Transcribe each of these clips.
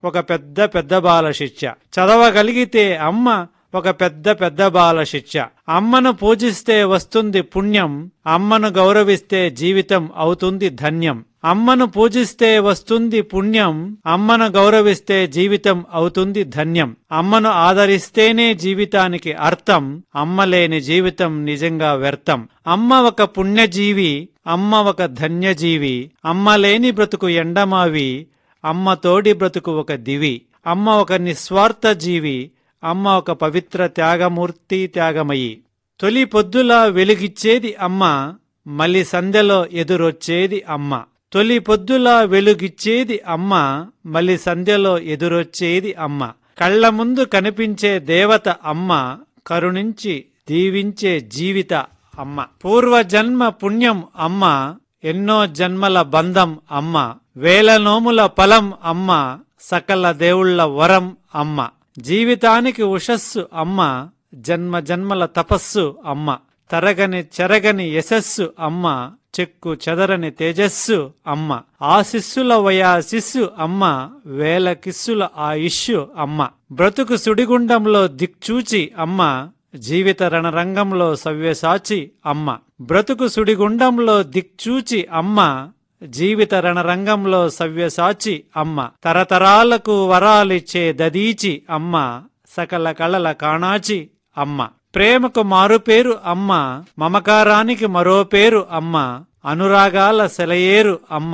ఒక పెద్ద పెద్ద బాల శిక్ష చదవగలిగితే అమ్మ ఒక పెద్ద పెద్ద బాల శిక్ష అమ్మను పూజిస్తే వస్తుంది పుణ్యం అమ్మను గౌరవిస్తే జీవితం అవుతుంది ధన్యం అమ్మను పూజిస్తే వస్తుంది పుణ్యం అమ్మను గౌరవిస్తే జీవితం అవుతుంది ధన్యం అమ్మను ఆదరిస్తేనే జీవితానికి అర్థం అమ్మ లేని జీవితం నిజంగా వ్యర్థం అమ్మ ఒక పుణ్యజీవి అమ్మ ఒక ధన్యజీవి అమ్మ లేని బ్రతుకు ఎండమావి అమ్మ తోడి బ్రతుకు ఒక దివి అమ్మ ఒక నిస్వార్థ జీవి అమ్మ ఒక పవిత్ర త్యాగమూర్తి త్యాగమయి తొలి పొద్దులా వెలుగిచ్చేది అమ్మ మలి సంధ్యలో ఎదురొచ్చేది అమ్మ తొలి పొద్దులా వెలుగిచ్చేది అమ్మ మలి సంధ్యలో ఎదురొచ్చేది అమ్మ కళ్ళ ముందు కనిపించే దేవత అమ్మ కరుణించి దీవించే జీవిత అమ్మ పూర్వజన్మ పుణ్యం అమ్మ ఎన్నో జన్మల బంధం అమ్మ వేల నోముల ఫలం అమ్మ సకల దేవుళ్ళ వరం అమ్మ జీవితానికి ఉషస్సు అమ్మ జన్మ జన్మల తపస్సు అమ్మ తరగని చెరగని యశస్సు అమ్మ చెక్కు చెదరని తేజస్సు అమ్మ ఆశిస్సుల వయాశిస్సు అమ్మ వేల కిస్సుల ఆయుష్యు అమ్మ బ్రతుకు సుడిగుండంలో దిక్చూచి అమ్మ జీవిత రణరంగంలో సవ్యసాచి అమ్మ బ్రతుకు సుడిగుండంలో దిక్చూచి అమ్మ జీవిత రణరంగంలో సవ్యసాచి అమ్మ తరతరాలకు వరాలిచ్చే దదీచి అమ్మ సకల కళల కాణాచి అమ్మ ప్రేమకు మారుపేరు అమ్మ మమకారానికి మరో పేరు అమ్మ అనురాగాల సెలయేరు అమ్మ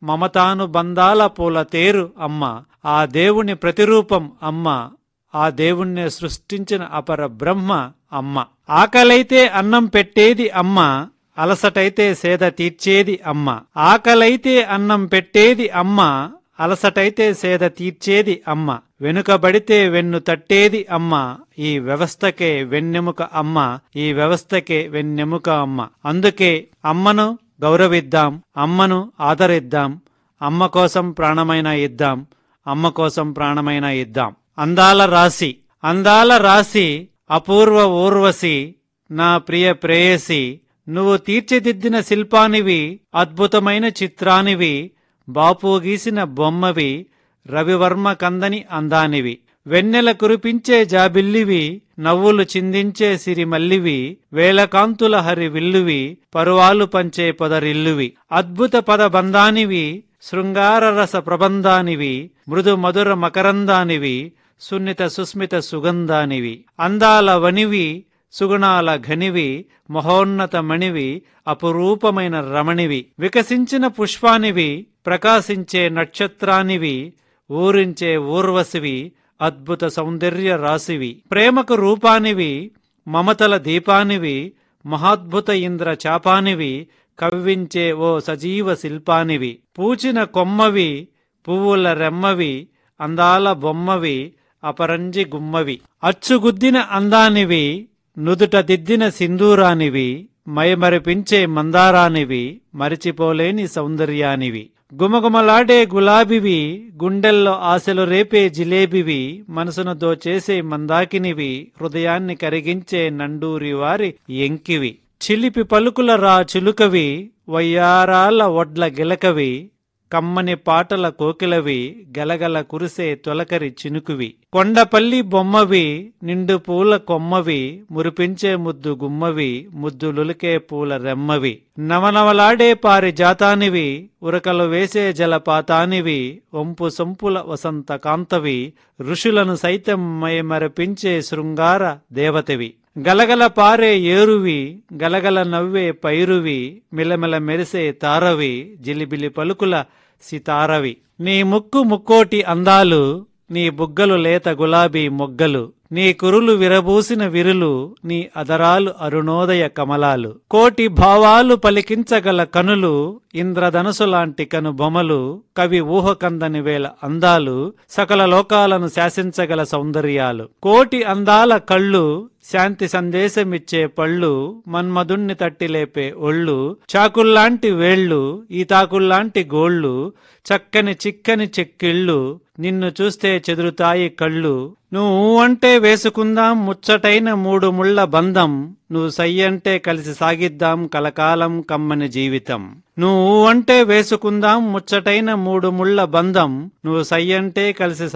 మమతానుబంధాల పూల తేరు అమ్మ ఆ దేవుని ప్రతిరూపం అమ్మ ఆ దేవుణ్ణి సృష్టించిన అపర బ్రహ్మ అమ్మ ఆకలైతే అన్నం పెట్టేది అమ్మ అలసటైతే సేద తీర్చేది అమ్మ ఆకలైతే అన్నం పెట్టేది అమ్మ అలసటైతే సేద తీర్చేది అమ్మ వెనుకబడితే వెన్ను తట్టేది అమ్మ ఈ వ్యవస్థకే వెన్నెముక అమ్మ ఈ వ్యవస్థకే వెన్నెముక అమ్మ అందుకే అమ్మను గౌరవిద్దాం అమ్మను ఆదరిద్దాం అమ్మ కోసం ప్రాణమైనా ఇద్దాం అమ్మ కోసం ప్రాణమైనా ఇద్దాం అందాల రాశి అందాల రాశి అపూర్వ ఊర్వశి నా ప్రియ ప్రేయసి నువ్వు తీర్చిదిద్దిన శిల్పానివి అద్భుతమైన చిత్రానివి బాపు గీసిన బొమ్మవి రవివర్మ కందని అందానివి వెన్నెల కురిపించే జాబిల్లివి నవ్వులు చిందించే సిరిమల్లివి వేలకాంతుల హరి విల్లువి పరువాలు పంచే పొదరిల్లువి అద్భుత పద బంధానివి శృంగార రస ప్రబంధానివి మృదు మధుర మకరందానివి సున్నిత సుస్మిత సుగంధానివి అందాల వనివి సుగుణాల ఘనివి మహోన్నత మణివి అపురూపమైన రమణివి వికసించిన పుష్పానివి ప్రకాశించే నక్షత్రానివి ఊరించే ఊర్వశివి అద్భుత సౌందర్య రాశివి ప్రేమకు రూపానివి మమతల దీపానివి మహాద్భుత ఇంద్ర చాపానివి కవ్వించే ఓ సజీవ శిల్పానివి పూచిన కొమ్మవి పువ్వుల రెమ్మవి అందాల బొమ్మవి అపరంజి గుమ్మవి అచ్చుగుద్దిన అందానివి నుదుట దిద్దిన సింధూరానివి మైమరిపించే మందారానివి మరిచిపోలేని సౌందర్యానివి గుమగుమలాడే గులాబీవి గుండెల్లో ఆశలు రేపే జిలేబివి మనసును దోచేసే మందాకినివి హృదయాన్ని కరిగించే నండూరి వారి ఎంకివి చిలిపి పలుకుల రా చిలుకవి వయ్యారాల ఒడ్ల గిలకవి కమ్మని పాటల కోకిలవి గలగల కురిసే తొలకరి చినుకువి కొండపల్లి బొమ్మవి నిండు పూల కొమ్మవి మురిపించే ముద్దు గుమ్మవి ముద్దులులికే పూల రెమ్మవి నవనవలాడే పారి జాతానివి ఉరకలు వేసే జలపాతానివి వంపు సొంపుల వసంత కాంతవి ఋషులను సైతం మైమరపించే శృంగార దేవతవి గలగల పారే ఏరువి గలగల నవ్వే పైరువి మిలమిల మెరిసే తారవి జిలిబిలి పలుకుల సితారవి నీ ముక్కు ముక్కోటి అందాలు నీ బుగ్గలు లేత గులాబీ మొగ్గలు నీ కురులు విరబూసిన విరులు నీ అదరాలు అరుణోదయ కమలాలు కోటి భావాలు పలికించగల కనులు ఇంద్రధనుసు లాంటి కను బొమలు కవి ఊహకందని వేల అందాలు సకల లోకాలను శాసించగల సౌందర్యాలు కోటి అందాల కళ్ళు శాంతి సందేశమిచ్చే పళ్ళు మన్మధుణ్ణి తట్టిలేపే ఒళ్ళు చాకుల్లాంటి వేళ్ళు ఈ తాకుల్లాంటి గోళ్ళు చక్కని చిక్కని చెక్కిళ్ళు నిన్ను చూస్తే చెదురుతాయి కళ్ళు నువ్వు అంటే వేసుకుందాం ముచ్చటైన మూడు ముళ్ళ బంధం నువ్వు సయ్యంటే కలిసి సాగిద్దాం కలకాలం కమ్మని జీవితం నువ్వు అంటే వేసుకుందాం ముచ్చటైన మూడు ముళ్ళ బంధం నువ్వు సయ్యంటే కలిసి